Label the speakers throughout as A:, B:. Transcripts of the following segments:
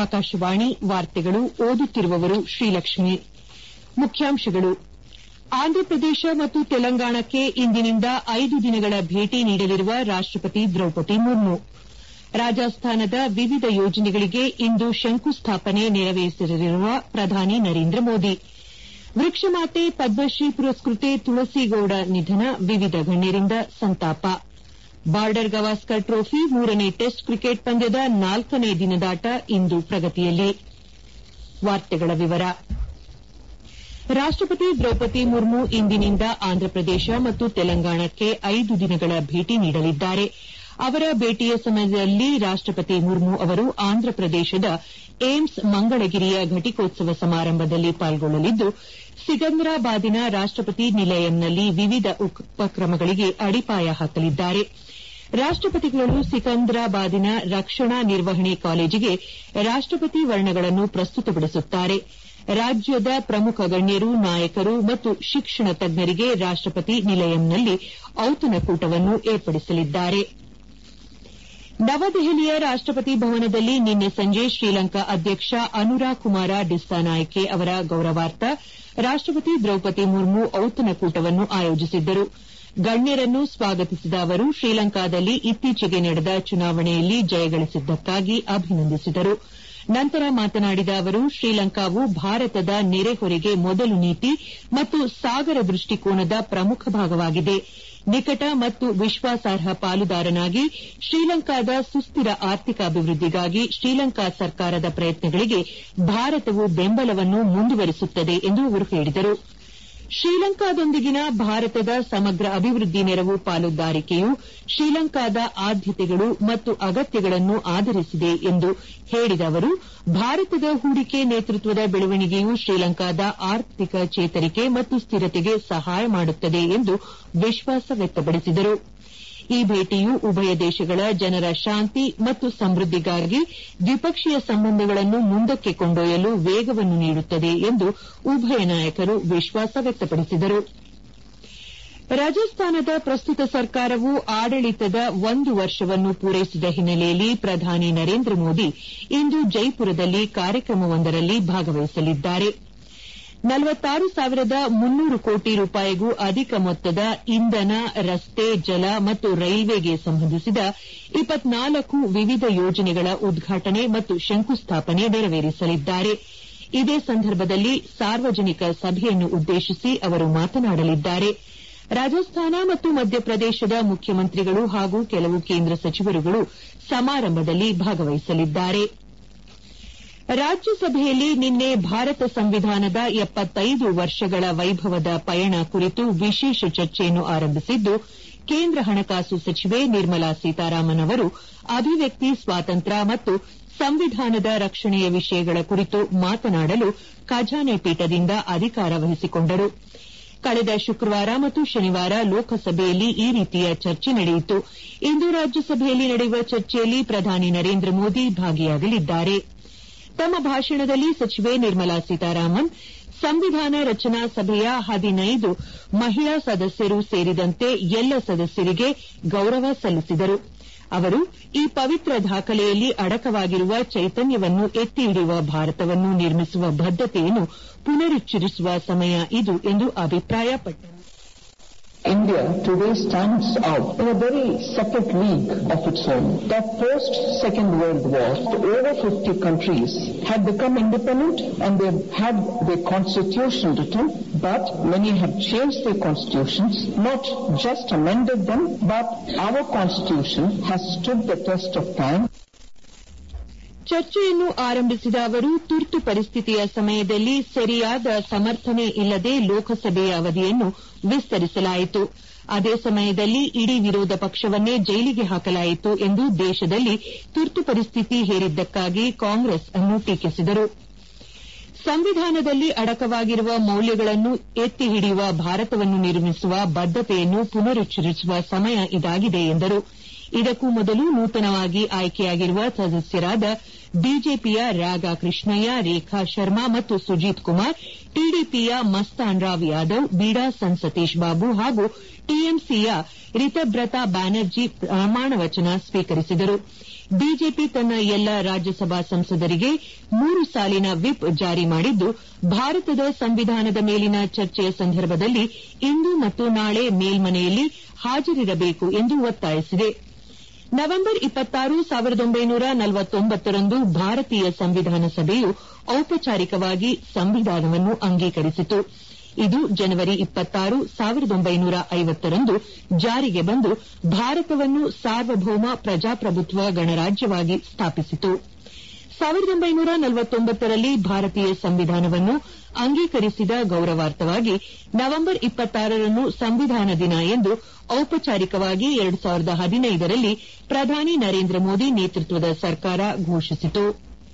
A: ಆಕಾಶವಾಣಿ ವಾರ್ತೆಗಳು ಓದುತ್ತಿರುವವರು ಶ್ರೀಲಕ್ಷ್ಮಿ ಮುಖ್ಯಾಂಶಗಳು ಆಂಧ್ರಪ್ರದೇಶ ಮತ್ತು ತೆಲಂಗಾಣಕ್ಕೆ ಇಂದಿನಿಂದ ಐದು ದಿನಗಳ ಭೇಟಿ ನೀಡಲಿರುವ ರಾಷ್ಟಪತಿ ದ್ರೌಪದಿ ಮುರ್ಮು ರಾಜಸ್ತಾನದ ವಿವಿಧ ಯೋಜನೆಗಳಿಗೆ ಇಂದು ಶಂಕುಸ್ಥಾಪನೆ ನೆರವೇರಿಸಲಿರುವ ಪ್ರಧಾನಿ ನರೇಂದ್ರ ಮೋದಿ ವೃಕ್ಷಮಾತೆ ಪದ್ಮಶ್ರೀ ಪುರಸ್ಕೃತೆ ತುಳಸಿಗೌಡ ನಿಧನ ವಿವಿಧ ಗಣ್ಯರಿಂದ ಸಂತಾಪ ಬಾರ್ಡರ್ ಗವಾಸ್ಕರ್ ಟ್ರೋಫಿ ಮೂರನೇ ಟೆಸ್ಟ್ ಕ್ರಿಕೆಟ್ ಪಂದ್ಯದ ನಾಲ್ಕನೇ ದಿನದಾಟ ಇಂದು ಪ್ರಗತಿಯಲ್ಲಿ ರಾಷ್ಟಪತಿ ದ್ರೌಪದಿ ಮುರ್ಮು ಇಂದಿನಿಂದ ಆಂಧ್ರಪ್ರದೇಶ ಮತ್ತು ತೆಲಂಗಾಣಕ್ಕೆ ಐದು ದಿನಗಳ ಭೇಟಿ ನೀಡಲಿದ್ದಾರೆ ಅವರ ಭೇಟಿಯ ಸಮಯದಲ್ಲಿ ರಾಷ್ಟಪತಿ ಮುರ್ಮು ಅವರು ಆಂಧ್ರಪ್ರದೇಶದ ಏಮ್ಸ್ ಮಂಗಳಗಿರಿಯ ಘಟಿಕೋತ್ಸವ ಸಮಾರಂಭದಲ್ಲಿ ಪಾಲ್ಗೊಳ್ಳಲಿದ್ದು ಸಿಕಂದರಾಬಾದಿನ ರಾಷ್ಟಪತಿ ನಿಲಯಂನಲ್ಲಿ ವಿವಿಧ ಉಪಕ್ರಮಗಳಿಗೆ ಅಡಿಪಾಯ ಹಾಕಲಿದ್ದಾರೆ ರಾಷ್ಟಪತಿಗಳು ಸಿಕಂದರಾಬಾದಿನ ರಕ್ಷಣಾ ನಿರ್ವಹಣೆ ಕಾಲೇಜಿಗೆ ರಾಷ್ಟಪತಿ ವರ್ಣಗಳನ್ನು ಪ್ರಸ್ತುತಪಡಿಸುತ್ತಾರೆ ರಾಜ್ಯದ ಪ್ರಮುಖ ಗಣ್ಯರು ನಾಯಕರು ಮತ್ತು ಶಿಕ್ಷಣ ತಜ್ಞರಿಗೆ ರಾಷ್ಟಪತಿ ನಿಲಯಂನಲ್ಲಿ ಔತಣಕೂಟವನ್ನು ಏರ್ಪಡಿಸಲಿದ್ದಾರೆ ನವದೆಹಲಿಯ ರಾಷ್ಟಪತಿ ಭವನದಲ್ಲಿ ನಿನ್ನೆ ಸಂಜೆ ಶ್ರೀಲಂಕಾ ಅಧ್ಯಕ್ಷ ಅನುರಾ ಕುಮಾರ ಡಿಸ್ಸಾನಾಯ್ಕೆ ಅವರ ಗೌರವಾರ್ಥ ರಾಷ್ಟಪತಿ ದ್ರೌಪದಿ ಮುರ್ಮು ಔತಣಕೂಟವನ್ನು ಆಯೋಜಿಸಿದ್ದರು ಗಣ್ಯರನ್ನು ಸ್ವಾಗತಿಸಿದ ಅವರು ಶ್ರೀಲಂಕಾದಲ್ಲಿ ಇತ್ತೀಚೆಗೆ ನಡೆದ ಚುನಾವಣೆಯಲ್ಲಿ ಜಯಗಳಿಸಿದ್ದಕ್ಕಾಗಿ ಅಭಿನಂದಿಸಿದರು ನಂತರ ಮಾತನಾಡಿದ ಅವರು ಶ್ರೀಲಂಕಾವು ಭಾರತದ ನೆರೆಹೊರೆಗೆ ಮೊದಲು ನೀತಿ ಮತ್ತು ಸಾಗರ ದೃಷ್ಟಿಕೋನದ ಪ್ರಮುಖ ಭಾಗವಾಗಿದೆ ನಿಕಟ ಮತ್ತು ವಿಶ್ವಾಸಾರ್ಹ ಪಾಲುದಾರನಾಗಿ ಶ್ರೀಲಂಕಾದ ಸುಸ್ತಿರ ಆರ್ಥಿಕ ಅಭಿವೃದ್ದಿಗಾಗಿ ಶ್ರೀಲಂಕಾ ಸರ್ಕಾರದ ಪ್ರಯತ್ನಗಳಿಗೆ ಭಾರತವು ಬೆಂಬಲವನ್ನು ಮುಂದುವರಿಸುತ್ತದೆ ಎಂದು ಅವರು ಹೇಳಿದರು ಶ್ರೀಲಂಕಾದೊಂದಿಗಿನ ಭಾರತದ ಸಮಗ್ರ ಅಭಿವೃದ್ದಿ ನೆರವು ಪಾಲುದಾರಿಕೆಯು ಶ್ರೀಲಂಕಾದ ಆದ್ಯತೆಗಳು ಮತ್ತು ಅಗತ್ಯಗಳನ್ನು ಆಧರಿಸಿದೆ ಎಂದು ಹೇಳಿದ ಅವರು ಭಾರತದ ಹೂಡಿಕೆ ನೇತೃತ್ವದ ಬೆಳವಣಿಗೆಯು ಶ್ರೀಲಂಕಾದ ಆರ್ಥಿಕ ಚೇತರಿಕೆ ಮತ್ತು ಸ್ಥಿರತೆಗೆ ಸಹಾಯ ಮಾಡುತ್ತದೆ ಎಂದು ವಿಶ್ವಾಸ ವ್ಯಕ್ತಪಡಿಸಿದರು ಈ ಭೇಟಿಯು ಉಭಯ ದೇಶಗಳ ಜನರ ಶಾಂತಿ ಮತ್ತು ಸಮೃದ್ದಿಗಾಗಿ ದ್ವಿಪಕ್ಷೀಯ ಸಂಬಂಧಗಳನ್ನು ಮುಂದಕ್ಕೆ ಕೊಂಡೊಯ್ಯಲು ವೇಗವನ್ನು ನೀಡುತ್ತದೆ ಎಂದು ಉಭಯ ನಾಯಕರು ವಿಶ್ವಾಸ ವ್ಯಕ್ತಪಡಿಸಿದರು ರಾಜಸ್ತಾನದ ಪ್ರಸ್ತುತ ಸರ್ಕಾರವು ಆಡಳಿತದ ಒಂದು ವರ್ಷವನ್ನು ಪೂರೈಸಿದ ಹಿನ್ನೆಲೆಯಲ್ಲಿ ಪ್ರಧಾನಿ ನರೇಂದ್ರ ಮೋದಿ ಇಂದು ಜೈಪುರದಲ್ಲಿ ಕಾರ್ಯಕ್ರಮವೊಂದರಲ್ಲಿ ಭಾಗವಹಿಸಲಿದ್ದಾರೆ ನಲವತ್ತಾರು ಸಾವಿರದ ಮುನ್ನೂರು ಕೋಟಿ ರೂಪಾಯಿಗೂ ಅಧಿಕ ಮೊತ್ತದ ಇಂಧನ ರಸ್ತೆ ಜಲ ಮತ್ತು ರೈಲ್ವೆಗೆ ಸಂಬಂಧಿಸಿದ ಇಪ್ಪತ್ನಾಲ್ಕು ವಿವಿಧ ಯೋಜನೆಗಳ ಉದ್ಘಾಟನೆ ಮತ್ತು ಶಂಕುಸ್ಥಾಪನೆ ನೆರವೇರಿಸಲಿದ್ದಾರೆ ಇದೇ ಸಂದರ್ಭದಲ್ಲಿ ಸಾರ್ವಜನಿಕ ಸಭೆಯನ್ನು ಉದ್ದೇಶಿಸಿ ಅವರು ಮಾತನಾಡಲಿದ್ದಾರೆ ರಾಜಸ್ಥಾನ ಮತ್ತು ಮಧ್ಯಪ್ರದೇಶದ ಮುಖ್ಯಮಂತ್ರಿಗಳು ಹಾಗೂ ಕೆಲವು ಕೇಂದ್ರ ಸಚಿವರುಗಳು ಸಮಾರಂಭದಲ್ಲಿ ಭಾಗವಹಿಸಲಿದ್ದಾರೆ ರಾಜ್ಯಸಭೆಯಲ್ಲಿ ನಿನ್ನೆ ಭಾರತ ಸಂವಿಧಾನದ ಎಪ್ಪತ್ತೈದು ವರ್ಷಗಳ ವೈಭವದ ಪಯಣ ಕುರಿತು ವಿಶೇಷ ಚರ್ಚೆಯನ್ನು ಆರಂಭಿಸಿದ್ದು ಕೇಂದ್ರ ಹಣಕಾಸು ಸಚಿವೆ ನಿರ್ಮಲಾ ಸೀತಾರಾಮನ್ ಅವರು ಅಭಿವ್ಯಕ್ತಿ ಸ್ವಾತಂತ್ರ್ಯ ಮತ್ತು ಸಂವಿಧಾನದ ರಕ್ಷಣೆಯ ವಿಷಯಗಳ ಕುರಿತು ಮಾತನಾಡಲು ಖಜಾನೆ ಪೀಠದಿಂದ ಅಧಿಕಾರ ವಹಿಸಿಕೊಂಡರು ಕಳೆದ ಶುಕ್ರವಾರ ಮತ್ತು ಶನಿವಾರ ಲೋಕಸಭೆಯಲ್ಲಿ ಈ ರೀತಿಯ ಚರ್ಚೆ ನಡೆಯಿತು ಇಂದು ರಾಜ್ಯಸಭೆಯಲ್ಲಿ ನಡೆಯುವ ಚರ್ಚೆಯಲ್ಲಿ ಪ್ರಧಾನಿ ನರೇಂದ್ರ ಮೋದಿ ಭಾಗಿಯಾಗಲಿದ್ದಾರೆ ತಮ್ಮ ಭಾಷಣದಲ್ಲಿ ಸಚಿವೆ ನಿರ್ಮಲಾ ಸೀತಾರಾಮನ್ ಸಂವಿಧಾನ ರಚನಾ ಸಭೆಯ ಹದಿನೈದು ಮಹಿಳಾ ಸದಸ್ಯರು ಸೇರಿದಂತೆ ಎಲ್ಲ ಸದಸ್ಯರಿಗೆ ಗೌರವ ಸಲ್ಲಿಸಿದರು ಅವರು ಈ ಪವಿತ್ರ ದಾಖಲೆಯಲ್ಲಿ ಅಡಕವಾಗಿರುವ ಚೈತನ್ಯವನ್ನು ಎತ್ತಿ ಹಿಡಿಯುವ ಭಾರತವನ್ನು ನಿರ್ಮಿಸುವ ಬದ್ದತೆಯನ್ನು ಪುನರುಚ್ಚರಿಸುವ ಸಮಯ ಇದು ಎಂದು ಅಭಿಪ್ರಾಯಪಟ್ಟರು
B: India today stands out in a very separate league of its own. That post Second World War, over 50 countries had become independent and they had their constitution written, but many have changed their constitutions, not just amended them, but our constitution has stood the test of time.
A: ಚರ್ಚೆಯನ್ನು ಆರಂಭಿಸಿದ ಅವರು ತುರ್ತು ಪರಿಸ್ಥಿತಿಯ ಸಮಯದಲ್ಲಿ ಸರಿಯಾದ ಸಮರ್ಥನೆ ಇಲ್ಲದೆ ಲೋಕಸಭೆಯ ಅವಧಿಯನ್ನು ವಿಸ್ತರಿಸಲಾಯಿತು ಅದೇ ಸಮಯದಲ್ಲಿ ಇಡೀ ವಿರೋಧ ಪಕ್ಷವನ್ನೇ ಜೈಲಿಗೆ ಹಾಕಲಾಯಿತು ಎಂದು ದೇಶದಲ್ಲಿ ತುರ್ತು ಪರಿಸ್ಥಿತಿ ಹೇರಿದ್ದಕ್ಕಾಗಿ ಕಾಂಗ್ರೆಸ್ ಅನ್ನು ಟೀಕಿಸಿದರು ಸಂವಿಧಾನದಲ್ಲಿ ಅಡಕವಾಗಿರುವ ಮೌಲ್ಯಗಳನ್ನು ಎತ್ತಿ ಹಿಡಿಯುವ ಭಾರತವನ್ನು ನಿರ್ಮಿಸುವ ಬದ್ದತೆಯನ್ನು ಪುನರುಚ್ಚರಿಸುವ ಸಮಯ ಇದಾಗಿದೆ ಎಂದರು ಇದಕ್ಕೂ ಮೊದಲು ನೂತನವಾಗಿ ಆಯ್ಕೆಯಾಗಿರುವ ಸದಸ್ಯರಾದ ಬಿಜೆಪಿಯ ರಾಗಾ ಕೃಷ್ಣಯ್ಯ ರೇಖಾ ಶರ್ಮಾ ಮತ್ತು ಸುಜೀತ್ ಕುಮಾರ್ ಟಿಡಿಪಿಯ ಮಸ್ತಾನ್ ರಾವ್ ಯಾದವ್ ಬೀಡಾಸನ್ ಸತೀಶ್ ಬಾಬು ಹಾಗೂ ಟಿಎಂಸಿಯ ರಿತಬ್ರತಾ ಬ್ಯಾನರ್ಜಿ ಪ್ರಮಾಣ ವಚನ ಸ್ವೀಕರಿಸಿದರು ಬಿಜೆಪಿ ತನ್ನ ಎಲ್ಲ ರಾಜ್ಯಸಭಾ ಸಂಸದರಿಗೆ ಮೂರು ಸಾಲಿನ ವಿಪ್ ಜಾರಿ ಮಾಡಿದ್ದು ಭಾರತದ ಸಂವಿಧಾನದ ಮೇಲಿನ ಚರ್ಚೆಯ ಸಂದರ್ಭದಲ್ಲಿ ಇಂದು ಮತ್ತು ನಾಳೆ ಮೇಲ್ಮನೆಯಲ್ಲಿ ಹಾಜರಿರಬೇಕು ಎಂದು ಒತ್ತಾಯಿಸಿದೆ ನವೆಂಬರ್ ರಂದು ಭಾರತೀಯ ಸಂವಿಧಾನ ಸಭೆಯು ಔಪಚಾರಿಕವಾಗಿ ಸಂವಿಧಾನವನ್ನು ಅಂಗೀಕರಿಸಿತು ಇದು ಜನವರಿ ರಂದು ಜಾರಿಗೆ ಬಂದು ಭಾರತವನ್ನು ಸಾರ್ವಭೌಮ ಪ್ರಜಾಪ್ರಭುತ್ವ ಗಣರಾಜ್ಯವಾಗಿ ಸ್ಥಾಪಿಸಿತು ರಲ್ಲಿ ಭಾರತೀಯ ಸಂವಿಧಾನವನ್ನು ಅಂಗೀಕರಿಸಿದ ಗೌರವಾರ್ಥವಾಗಿ ನವೆಂಬರ್ ನ್ನು ಸಂವಿಧಾನ ದಿನ ಎಂದು ಔಪಚಾರಿಕವಾಗಿ ರಲ್ಲಿ ಪ್ರಧಾನಿ ನರೇಂದ್ರ ಮೋದಿ ನೇತೃತ್ವದ ಸರ್ಕಾರ ಘೋಷಿಸಿತು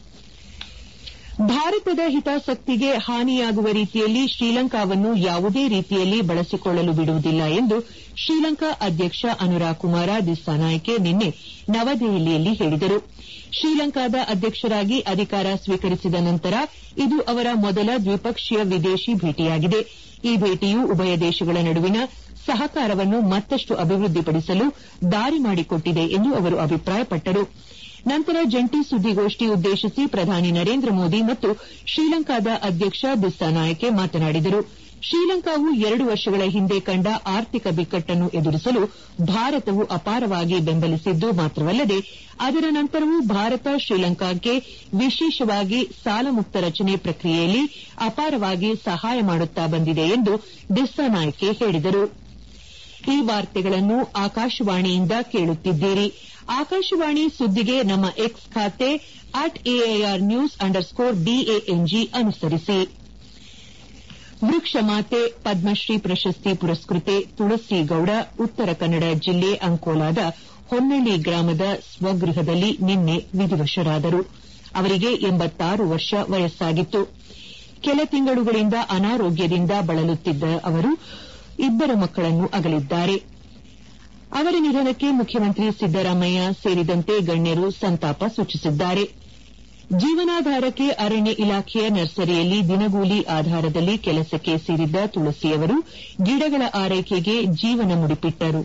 A: ಭಾರತದ ಹಿತಾಸಕ್ತಿಗೆ ಹಾನಿಯಾಗುವ ರೀತಿಯಲ್ಲಿ ಶ್ರೀಲಂಕಾವನ್ನು ಯಾವುದೇ ರೀತಿಯಲ್ಲಿ ಬಳಸಿಕೊಳ್ಳಲು ಬಿಡುವುದಿಲ್ಲ ಎಂದು ಶ್ರೀಲಂಕಾ ಅಧ್ಯಕ್ಷ ಅನುರಾಗ್ ಕುಮಾರ ದಿಸ್ಸಾನಾಯ್ಕೆ ನಿನ್ನೆ ನವದೆಹಲಿಯಲ್ಲಿ ಹೇಳಿದರು ಶ್ರೀಲಂಕಾದ ಅಧ್ಯಕ್ಷರಾಗಿ ಅಧಿಕಾರ ಸ್ವೀಕರಿಸಿದ ನಂತರ ಇದು ಅವರ ಮೊದಲ ದ್ವಿಪಕ್ಷೀಯ ವಿದೇಶಿ ಭೇಟಿಯಾಗಿದೆ ಈ ಭೇಟಿಯು ಉಭಯ ದೇಶಗಳ ನಡುವಿನ ಸಹಕಾರವನ್ನು ಮತ್ತಷ್ಟು ಅಭಿವೃದ್ದಿಪಡಿಸಲು ದಾರಿ ಮಾಡಿಕೊಟ್ಟಿದೆ ಎಂದು ಅವರು ಅಭಿಪ್ರಾಯಪಟ್ಟರು ನಂತರ ಜಂಟಿ ಸುದ್ದಿಗೋಷ್ಠಿ ಉದ್ದೇಶಿಸಿ ಪ್ರಧಾನಿ ನರೇಂದ್ರ ಮೋದಿ ಮತ್ತು ಶ್ರೀಲಂಕಾದ ಅಧ್ಯಕ್ಷ ದಿಸ್ಸಾನಾಯ್ಕೆ ಮಾತನಾಡಿದರು ಶ್ರೀಲಂಕಾವು ಎರಡು ವರ್ಷಗಳ ಹಿಂದೆ ಕಂಡ ಆರ್ಥಿಕ ಬಿಕ್ಕಟ್ಟನ್ನು ಎದುರಿಸಲು ಭಾರತವು ಅಪಾರವಾಗಿ ಬೆಂಬಲಿಸಿದ್ದು ಮಾತ್ರವಲ್ಲದೆ ಅದರ ನಂತರವೂ ಭಾರತ ಶ್ರೀಲಂಕಾಕ್ಕೆ ವಿಶೇಷವಾಗಿ ಸಾಲಮುಕ್ತ ರಚನೆ ಪ್ರಕ್ರಿಯೆಯಲ್ಲಿ ಅಪಾರವಾಗಿ ಸಹಾಯ ಮಾಡುತ್ತಾ ಬಂದಿದೆ ಎಂದು ದಿಸ್ಸಾನಾಯ್ಕೆ ಹೇಳಿದರು ಈ ವಾರ್ತೆಗಳನ್ನು ಆಕಾಶವಾಣಿಯಿಂದ ಕೇಳುತ್ತಿದ್ದೀರಿ ಆಕಾಶವಾಣಿ ಸುದ್ದಿಗೆ ನಮ್ಮ ಎಕ್ಸ್ ಖಾತೆ at AIR news underscore BANG ಅನುಸರಿಸಿ ವೃಕ್ಷ ಮಾತೆ ಪದ್ಮಶ್ರೀ ಪ್ರಶಸ್ತಿ ಪುರಸ್ಕೃತೆ ತುಳಸಿ ಗೌಡ ಉತ್ತರ ಕನ್ನಡ ಜಿಲ್ಲೆ ಅಂಕೋಲಾದ ಹೊನ್ನಳ್ಳಿ ಗ್ರಾಮದ ಸ್ವಗೃಹದಲ್ಲಿ ನಿನ್ನೆ ವಿಧಿವಶರಾದರು ಅವರಿಗೆ ವರ್ಷ ವಯಸ್ಸಾಗಿತ್ತು ಕೆಲ ತಿಂಗಳುಗಳಿಂದ ಅನಾರೋಗ್ಯದಿಂದ ಬಳಲುತ್ತಿದ್ದ ಅವರು ಇಬ್ಬರು ಮಕ್ಕಳನ್ನು ಅಗಲಿದ್ದಾರೆ ಅವರ ನಿಧನಕ್ಕೆ ಮುಖ್ಯಮಂತ್ರಿ ಸಿದ್ದರಾಮಯ್ಯ ಸೇರಿದಂತೆ ಗಣ್ಯರು ಸಂತಾಪ ಸೂಚಿಸಿದ್ದಾರೆ ಜೀವನಾಧಾರಕ್ಕೆ ಅರಣ್ಯ ಇಲಾಖೆಯ ನರ್ಸರಿಯಲ್ಲಿ ದಿನಗೂಲಿ ಆಧಾರದಲ್ಲಿ ಕೆಲಸಕ್ಕೆ ಸೇರಿದ್ದ ತುಳಸಿಯವರು ಗಿಡಗಳ ಆರೈಕೆಗೆ ಜೀವನ ಮುಡಿಪಿಟ್ಟರು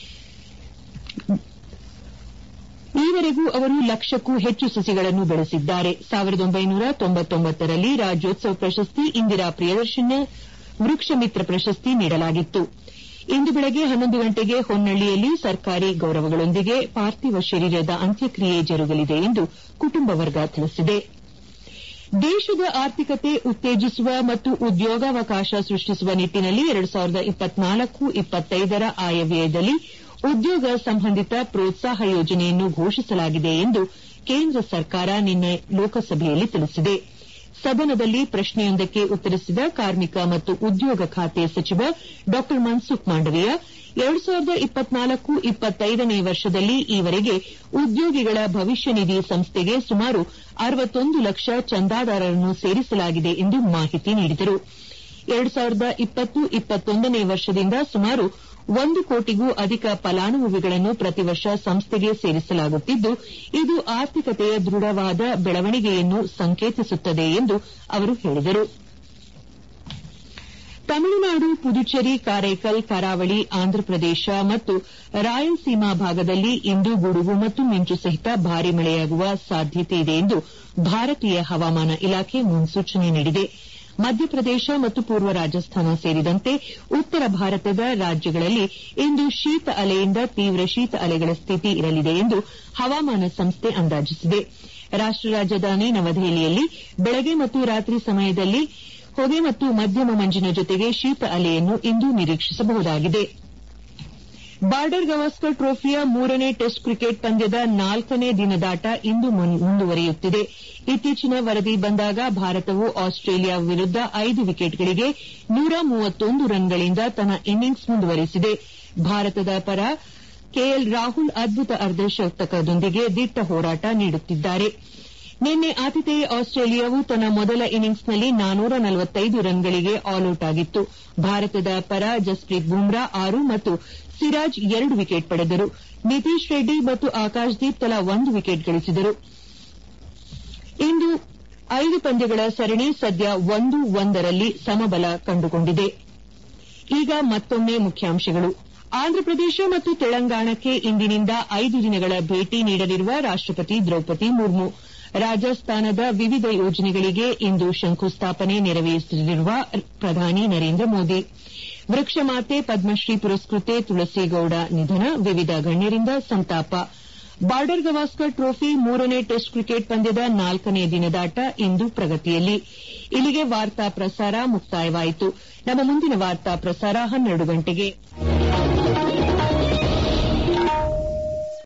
A: ಈವರೆಗೂ ಅವರು ಲಕ್ಷಕ್ಕೂ ಹೆಚ್ಚು ಸಸಿಗಳನ್ನು ಬೆಳೆಸಿದ್ದಾರೆ ರಲ್ಲಿ ರಾಜ್ಯೋತ್ಸವ ಪ್ರಶಸ್ತಿ ಇಂದಿರಾ ಪ್ರಿಯದರ್ಶನ ವೃಕ್ಷ ಮಿತ್ರ ಪ್ರಶಸ್ತಿ ನೀಡಲಾಗಿತ್ತು ಇಂದು ಬೆಳಗ್ಗೆ ಹನ್ನೊಂದು ಗಂಟೆಗೆ ಹೊನ್ನಳ್ಳಿಯಲ್ಲಿ ಸರ್ಕಾರಿ ಗೌರವಗಳೊಂದಿಗೆ ಪಾರ್ಥಿವ ಶರೀರದ ಅಂತ್ಯಕ್ರಿಯೆ ಜರುಗಲಿದೆ ಎಂದು ಕುಟುಂಬ ವರ್ಗ ತಿಳಿಸಿದೆ ದೇಶದ ಆರ್ಥಿಕತೆ ಉತ್ತೇಜಿಸುವ ಮತ್ತು ಉದ್ಯೋಗಾವಕಾಶ ಸೃಷ್ಟಿಸುವ ನಿಟ್ಟಿನಲ್ಲಿ ರ ಆಯವ್ಯಯದಲ್ಲಿ ಉದ್ಯೋಗ ಸಂಬಂಧಿತ ಪ್ರೋತ್ಸಾಹ ಯೋಜನೆಯನ್ನು ಘೋಷಿಸಲಾಗಿದೆ ಎಂದು ಕೇಂದ್ರ ಸರ್ಕಾರ ನಿನ್ನೆ ಲೋಕಸಭೆಯಲ್ಲಿ ತಿಳಿಸಿದೆ ಸದನದಲ್ಲಿ ಪ್ರಶ್ನೆಯೊಂದಕ್ಕೆ ಉತ್ತರಿಸಿದ ಕಾರ್ಮಿಕ ಮತ್ತು ಉದ್ಯೋಗ ಖಾತೆ ಸಚಿವ ಡಾ ಮನ್ಸುಖ್ ಮಾಂಡವೀಯ ನೇ ವರ್ಷದಲ್ಲಿ ಈವರೆಗೆ ಉದ್ಯೋಗಿಗಳ ಭವಿಷ್ಯ ನಿಧಿ ಸಂಸ್ಥೆಗೆ ಸುಮಾರು ಲಕ್ಷ ಚಂದಾದಾರರನ್ನು ಸೇರಿಸಲಾಗಿದೆ ಎಂದು ಮಾಹಿತಿ ನೀಡಿದರು ನೇ ವರ್ಷದಿಂದ ಸುಮಾರು ಒಂದು ಕೋಟಿಗೂ ಅಧಿಕ ಫಲಾನುಭವಿಗಳನ್ನು ಪ್ರತಿ ವರ್ಷ ಸಂಸ್ಥೆಗೆ ಸೇರಿಸಲಾಗುತ್ತಿದ್ದು ಇದು ಆರ್ಥಿಕತೆಯ ದೃಢವಾದ ಬೆಳವಣಿಗೆಯನ್ನು ಸಂಕೇತಿಸುತ್ತದೆ ಎಂದು ಅವರು ಹೇಳಿದರು ತಮಿಳುನಾಡು ಪುದುಚೇರಿ ಕಾರೈಕಲ್ ಕರಾವಳಿ ಆಂಧ್ರಪ್ರದೇಶ ಮತ್ತು ರಾಯಲಸೀಮಾ ಭಾಗದಲ್ಲಿ ಇಂದು ಗುಡುಗು ಮತ್ತು ಮಿಂಚು ಸಹಿತ ಭಾರೀ ಮಳೆಯಾಗುವ ಸಾಧ್ಯತೆಯಿದೆ ಎಂದು ಭಾರತೀಯ ಹವಾಮಾನ ಇಲಾಖೆ ಮುನ್ಸೂಚನೆ ನೀಡಿದೆ ಮಧ್ಯಪ್ರದೇಶ ಮತ್ತು ಪೂರ್ವ ರಾಜಸ್ಥಾನ ಸೇರಿದಂತೆ ಉತ್ತರ ಭಾರತದ ರಾಜ್ಯಗಳಲ್ಲಿ ಇಂದು ಶೀತ ಅಲೆಯಿಂದ ತೀವ್ರ ಶೀತ ಅಲೆಗಳ ಸ್ಥಿತಿ ಇರಲಿದೆ ಎಂದು ಹವಾಮಾನ ಸಂಸ್ಥೆ ಅಂದಾಜಿಸಿದೆ ರಾಷ್ಟ ರಾಜಧಾನಿ ನವದೆಹಲಿಯಲ್ಲಿ ಬೆಳಗ್ಗೆ ಮತ್ತು ರಾತ್ರಿ ಸಮಯದಲ್ಲಿ ಹೊಗೆ ಮತ್ತು ಮಧ್ಯಮ ಮಂಜಿನ ಜೊತೆಗೆ ಶೀತ ಅಲೆಯನ್ನು ಇಂದು ನಿರೀಕ್ಷಿಸಬಹುದಾಗಿದೆ ಬಾರ್ಡರ್ ಗವಾಸ್ಕರ್ ಟ್ರೋಫಿಯ ಮೂರನೇ ಟೆಸ್ಟ್ ಕ್ರಿಕೆಟ್ ಪಂದ್ಯದ ನಾಲ್ಕನೇ ದಿನದಾಟ ಇಂದು ಮುಂದುವರಿಯುತ್ತಿದೆ ಇತ್ತೀಚಿನ ವರದಿ ಬಂದಾಗ ಭಾರತವು ಆಸ್ಟ್ರೇಲಿಯಾ ವಿರುದ್ದ ಐದು ವಿಕೆಟ್ಗಳಿಗೆ ರನ್ಗಳಿಂದ ತನ್ನ ಇನ್ನಿಂಗ್ಸ್ ಮುಂದುವರೆಸಿದೆ ಭಾರತದ ಪರ ಕೆಎಲ್ ರಾಹುಲ್ ಅದ್ಭುತ ಅರ್ಧಶತಕದೊಂದಿಗೆ ದಿಟ್ಟ ಹೋರಾಟ ನೀಡುತ್ತಿದ್ದಾರೆ ನಿನ್ನೆ ಆತಿಥೇಯ ಆಸ್ಟ್ರೇಲಿಯಾವು ತನ್ನ ಮೊದಲ ಇನ್ನಿಂಗ್ಸ್ನಲ್ಲಿ ರನ್ಗಳಿಗೆ ಆಲ್ಔಟ್ ಆಗಿತ್ತು ಭಾರತದ ಪರ ಜಸ್ಪ್ರೀತ್ ಬುಮ್ರಾ ಆರು ಮತ್ತು ಸಿರಾಜ್ ಎರಡು ವಿಕೆಟ್ ಪಡೆದರು ನಿತೀಶ್ ರೆಡ್ಡಿ ಮತ್ತು ಆಕಾಶ್ದೀಪ್ ತಲಾ ಒಂದು ವಿಕೆಟ್ ಗಳಿಸಿದರು ಇಂದು ಐದು ಪಂದ್ಯಗಳ ಸರಣಿ ಸದ್ಯ ಒಂದು ಒಂದರಲ್ಲಿ ಸಮಬಲ ಕಂಡುಕೊಂಡಿದೆ ಈಗ ಮತ್ತೊಮ್ಮೆ ಮುಖ್ಯಾಂಶಗಳು ಆಂಧ್ರಪ್ರದೇಶ ಮತ್ತು ತೆಲಂಗಾಣಕ್ಕೆ ಇಂದಿನಿಂದ ಐದು ದಿನಗಳ ಭೇಟಿ ನೀಡಲಿರುವ ರಾಷ್ಟಪತಿ ದ್ರೌಪದಿ ಮುರ್ಮು ರಾಜಸ್ಥಾನದ ವಿವಿಧ ಯೋಜನೆಗಳಿಗೆ ಇಂದು ಶಂಕುಸ್ಥಾಪನೆ ನೆರವೇರಿಸಲಿರುವ ಪ್ರಧಾನಿ ನರೇಂದ್ರ ಮೋದಿ ವೃಕ್ಷಮಾತೆ ಪದ್ಮಶ್ರೀ ಪುರಸ್ಕೃತೆ ತುಳಸಿಗೌಡ ನಿಧನ ವಿವಿಧ ಗಣ್ಯರಿಂದ ಸಂತಾಪ ಬಾರ್ಡರ್ ಗವಾಸ್ಕರ್ ಟ್ರೋಫಿ ಮೂರನೇ ಟೆಸ್ಟ್ ಕ್ರಿಕೆಟ್ ಪಂದ್ಯದ ನಾಲ್ಕನೇ ದಿನದಾಟ ಇಂದು ಪ್ರಗತಿಯಲ್ಲಿ ಇಲ್ಲಿಗೆ ವಾರ್ತಾ ಪ್ರಸಾರ ಮುಕ್ತಾಯವಾಯಿತು ನಮ್ಮ ಮುಂದಿನ ವಾರ್ತಾ ಪ್ರಸಾರ ಹನ್ನೆರಡು ಗಂಟೆಗೆ